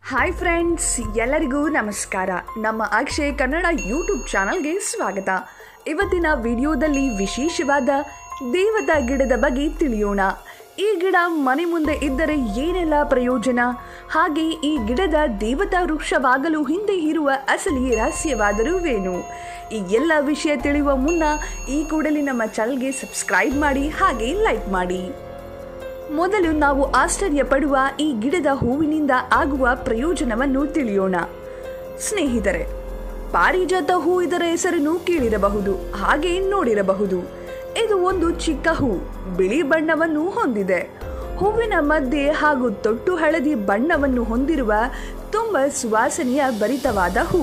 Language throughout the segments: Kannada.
ಹಾಯ್ ಫ್ರೆಂಡ್ಸ್ ಎಲ್ಲರಿಗೂ ನಮಸ್ಕಾರ ನಮ್ಮ ಅಕ್ಷಯ್ ಕನ್ನಡ ಯೂಟ್ಯೂಬ್ ಚಾನಲ್ಗೆ ಸ್ವಾಗತ ಇವತ್ತಿನ ವಿಡಿಯೋದಲ್ಲಿ ವಿಶೇಷವಾದ ದೇವತಾ ಗಿಡದ ಬಗ್ಗೆ ತಿಳಿಯೋಣ ಈ ಗಿಡ ಮನೆ ಮುಂದೆ ಇದ್ದರೆ ಏನೆಲ್ಲ ಪ್ರಯೋಜನ ಹಾಗೆ ಈ ಗಿಡದ ದೇವತಾ ವೃಕ್ಷವಾಗಲು ಹಿಂದೆ ಇರುವ ಅಸಲಿ ರಹಸ್ಯವಾದರುವೇನು ಈ ಎಲ್ಲ ವಿಷಯ ತಿಳಿಯುವ ಮುನ್ನ ಈ ಕೂಡಲೇ ನಮ್ಮ ಚಾನಲ್ಗೆ ಸಬ್ಸ್ಕ್ರೈಬ್ ಮಾಡಿ ಹಾಗೆ ಲೈಕ್ ಮಾಡಿ ಮೊದಲು ನಾವು ಆಶ್ಚರ್ಯ ಪಡುವ ಈ ಗಿಡದ ಹೂವಿನಿಂದ ಆಗುವ ಪ್ರಯೋಜನವನ್ನು ತಿಳಿಯೋಣ ಸ್ನೇಹಿತರೆ ಪಾರಿಜಾತ ಹೂ ಇದರ ಹೆಸರನ್ನು ಕೇಳಿರಬಹುದು ಹಾಗೆ ನೋಡಿರಬಹುದು ಇದು ಒಂದು ಚಿಕ್ಕ ಹೂ ಬಿಳಿ ಬಣ್ಣವನ್ನು ಹೊಂದಿದೆ ಹೂವಿನ ಮಧ್ಯೆ ಹಾಗೂ ತೊಟ್ಟು ಹಳದಿ ಬಣ್ಣವನ್ನು ಹೊಂದಿರುವ ತುಂಬ ಸುವಾಸನೆಯ ಭರಿತವಾದ ಹೂ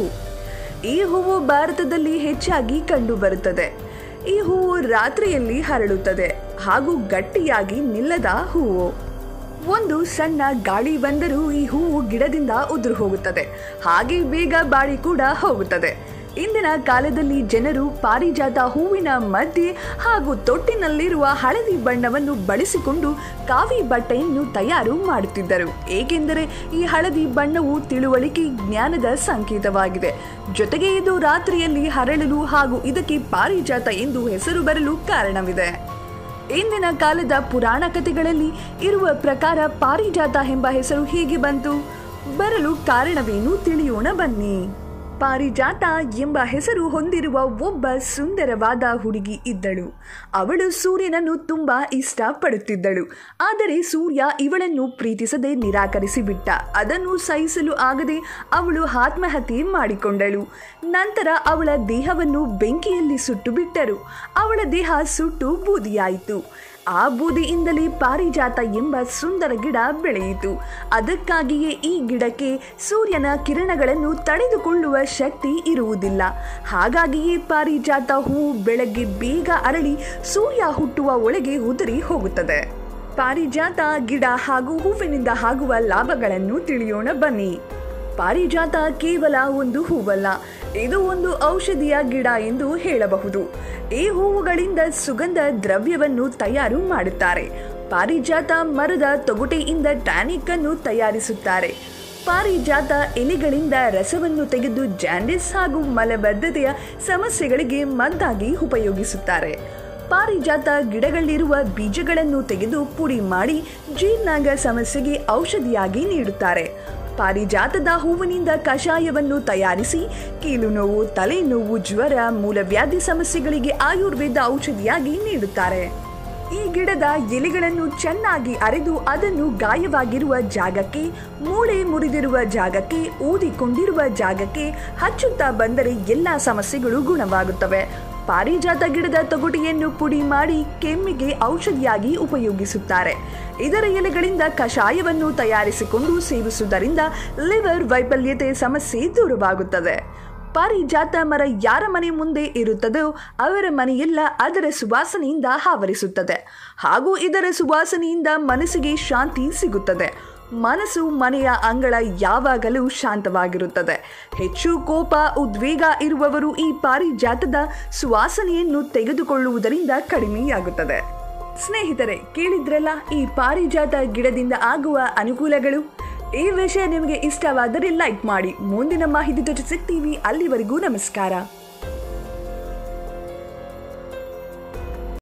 ಈ ಹೂವು ಭಾರತದಲ್ಲಿ ಹೆಚ್ಚಾಗಿ ಕಂಡುಬರುತ್ತದೆ ಈ ಹೂವು ರಾತ್ರಿಯಲ್ಲಿ ಹರಡುತ್ತದೆ ಹಾಗೂ ಗಟ್ಟಿಯಾಗಿ ನಿಲ್ಲದ ಹೂವು ಒಂದು ಸಣ್ಣ ಗಾಳಿ ಬಂದರೂ ಈ ಹೂವು ಗಿಡದಿಂದ ಉದುರು ಹೋಗುತ್ತದೆ ಹಾಗೆ ಬೇಗ ಬಾಡಿ ಕೂಡ ಹೋಗುತ್ತದೆ ಇಂದಿನ ಕಾಲದಲ್ಲಿ ಜನರು ಪಾರಿಜಾತ ಹೂವಿನ ಮಧ್ಯೆ ಹಾಗೂ ತೊಟ್ಟಿನಲ್ಲಿರುವ ಹಳದಿ ಬಣ್ಣವನ್ನು ಬಳಸಿಕೊಂಡು ಕಾವಿ ಬಟ್ಟೆಯನ್ನು ತಯಾರು ಮಾಡುತ್ತಿದ್ದರು ಏಕೆಂದರೆ ಈ ಹಳದಿ ಬಣ್ಣವು ತಿಳುವಳಿಕೆ ಜ್ಞಾನದ ಸಂಕೇತವಾಗಿದೆ ಜೊತೆಗೆ ಇದು ರಾತ್ರಿಯಲ್ಲಿ ಹರಳಲು ಹಾಗೂ ಇದಕ್ಕೆ ಪಾರಿಜಾತ ಎಂದು ಹೆಸರು ಬರಲು ಕಾರಣವಿದೆ ಇಂದಿನ ಕಾಲದ ಪುರಾಣ ಕಥೆಗಳಲ್ಲಿ ಇರುವ ಪ್ರಕಾರ ಪಾರಿಜಾತ ಎಂಬ ಹೆಸರು ಹೇಗೆ ಬಂತು ಬರಲು ಕಾರಣವೇನು ತಿಳಿಯೋಣ ಬನ್ನಿ ಪಾರಿಜಾತ ಎಂಬ ಹೆಸರು ಹೊಂದಿರುವ ಒಬ್ಬ ಸುಂದರವಾದ ಹುಡುಗಿ ಇದ್ದಳು ಅವಳು ಸೂರ್ಯನನ್ನು ತುಂಬಾ ಇಷ್ಟಪಡುತ್ತಿದ್ದಳು ಆದರೆ ಸೂರ್ಯ ಇವಳನ್ನು ಪ್ರೀತಿಸದೆ ನಿರಾಕರಿಸಿ ಬಿಟ್ಟ ಅದನ್ನು ಸಹಿಸಲು ಆಗದೆ ಅವಳು ಆತ್ಮಹತ್ಯೆ ಮಾಡಿಕೊಂಡಳು ನಂತರ ಅವಳ ದೇಹವನ್ನು ಬೆಂಕಿಯಲ್ಲಿ ಸುಟ್ಟು ಬಿಟ್ಟರು ಅವಳ ದೇಹ ಸುಟ್ಟು ಬೂದಿಯಾಯಿತು ಆ ಬೂದಿಯಿಂದಲೇ ಪಾರಿಜಾತ ಎಂಬ ಸುಂದರ ಗಿಡ ಬೆಳೆಯಿತು ಅದಕ್ಕಾಗಿಯೇ ಈ ಗಿಡಕ್ಕೆ ಸೂರ್ಯನ ಕಿರಣಗಳನ್ನು ತಡೆದುಕೊಳ್ಳುವ ಶಕ್ತಿ ಇರುವುದಿಲ್ಲ ಹಾಗಾಗಿಯೇ ಪಾರಿಜಾತ ಹೂವು ಬೆಳಗ್ಗೆ ಬೇಗ ಅರಳಿ ಸೂರ್ಯ ಹುಟ್ಟುವ ಒಳಗೆ ಉದುರಿ ಹೋಗುತ್ತದೆ ಪಾರಿಜಾತ ಗಿಡ ಹಾಗೂ ಹೂವಿನಿಂದ ಆಗುವ ಲಾಭಗಳನ್ನು ತಿಳಿಯೋಣ ಬನ್ನಿ ಪಾರಿಜಾತ ಕೇವಲ ಒಂದು ಹೂವಲ್ಲ ಇದು ಒಂದು ಔಷಧಿಯ ಗಿಡ ಎಂದು ಹೇಳಬಹುದು ಈ ಹೂವುಗಳಿಂದ ಸುಗಂಧ ದ್ರವ್ಯವನ್ನು ತಯಾರು ಮಾಡುತ್ತಾರೆ ಪಾರಿಜಾತ ಮರದ ತೊಗಟೆಯಿಂದ ಟ್ಯಾನಿಕ್ ಅನ್ನು ತಯಾರಿಸುತ್ತಾರೆ ಪಾರಿಜಾತ ಎಲೆಗಳಿಂದ ರಸವನ್ನು ತೆಗೆದು ಜಾಂಡಿಸ್ ಹಾಗೂ ಮಲಬದ್ಧತೆಯ ಸಮಸ್ಯೆಗಳಿಗೆ ಮದ್ದಾಗಿ ಉಪಯೋಗಿಸುತ್ತಾರೆ ಪಾರಿಜಾತ ಗಿಡಗಳಲ್ಲಿರುವ ಬೀಜಗಳನ್ನು ತೆಗೆದು ಪುಡಿ ಮಾಡಿ ಜೀರ್ಣಾಂಗ ಸಮಸ್ಯೆಗೆ ಔಷಧಿಯಾಗಿ ನೀಡುತ್ತಾರೆ ಪಾರಿಜಾತದ ಹೂವಿನಿಂದ ಕಷಾಯವನ್ನು ತಯಾರಿಸಿ ಕೀಲು ನೋವು ತಲೆನೋವು ಜ್ವರ ಮೂಲವ್ಯಾಧಿ ಸಮಸ್ಯೆಗಳಿಗೆ ಆಯುರ್ವೇದ ಔಷಧಿಯಾಗಿ ನೀಡುತ್ತಾರೆ ಈ ಗಿಡದ ಎಲೆಗಳನ್ನು ಚೆನ್ನಾಗಿ ಅರೆದು ಅದನ್ನು ಗಾಯವಾಗಿರುವ ಜಾಗಕ್ಕೆ ಮೂಳೆ ಮುರಿದಿರುವ ಜಾಗಕ್ಕೆ ಊದಿಕೊಂಡಿರುವ ಜಾಗಕ್ಕೆ ಹಚ್ಚುತ್ತಾ ಬಂದರೆ ಎಲ್ಲ ಸಮಸ್ಯೆಗಳು ಗುಣವಾಗುತ್ತವೆ ಪಾರಿಜಾತ ಗಿಡದ ತೊಗಟೆಯನ್ನು ಪುಡಿ ಮಾಡಿ ಕೆಮ್ಮಿಗೆ ಔಷಧಿಯಾಗಿ ಉಪಯೋಗಿಸುತ್ತಾರೆ ಇದರ ಎಲೆಗಳಿಂದ ಕಷಾಯವನ್ನು ತಯಾರಿಸಿಕೊಂಡು ಸೇವಿಸುವುದರಿಂದ ಲಿವರ್ ವೈಫಲ್ಯತೆ ಸಮಸ್ಯೆ ದೂರವಾಗುತ್ತದೆ ಪಾರಿಜಾತ ಮರ ಯಾರ ಮನೆ ಮುಂದೆ ಇರುತ್ತದೋ ಅವರ ಮನೆಯೆಲ್ಲ ಅದರ ಸುವಾಸನೆಯಿಂದ ಆವರಿಸುತ್ತದೆ ಹಾಗೂ ಇದರ ಸುವಾಸನೆಯಿಂದ ಮನಸ್ಸಿಗೆ ಶಾಂತಿ ಸಿಗುತ್ತದೆ ಮನಸ್ಸು ಮನೆಯ ಅಂಗಳ ಯಾವಾಗಲೂ ಶಾಂತವಾಗಿರುತ್ತದೆ ಹೆಚ್ಚು ಕೋಪ ಉದ್ವೇಗ ಇರುವವರು ಈ ಪಾರಿಜಾತದ ಸುವಾಸನೆಯನ್ನು ತೆಗೆದುಕೊಳ್ಳುವುದರಿಂದ ಕಡಿಮೆಯಾಗುತ್ತದೆ ಸ್ನೇಹಿತರೆ ಕೇಳಿದ್ರಲ್ಲ ಈ ಪಾರಿಜಾತ ಗಿಡದಿಂದ ಆಗುವ ಅನುಕೂಲಗಳು ಈ ವಿಷಯ ನಿಮಗೆ ಇಷ್ಟವಾದರೆ ಲೈಕ್ ಮಾಡಿ ಮುಂದಿನ ಮಾಹಿತಿ ಜೊತೆ ಸಿಗ್ತೀವಿ ಅಲ್ಲಿವರೆಗೂ ನಮಸ್ಕಾರ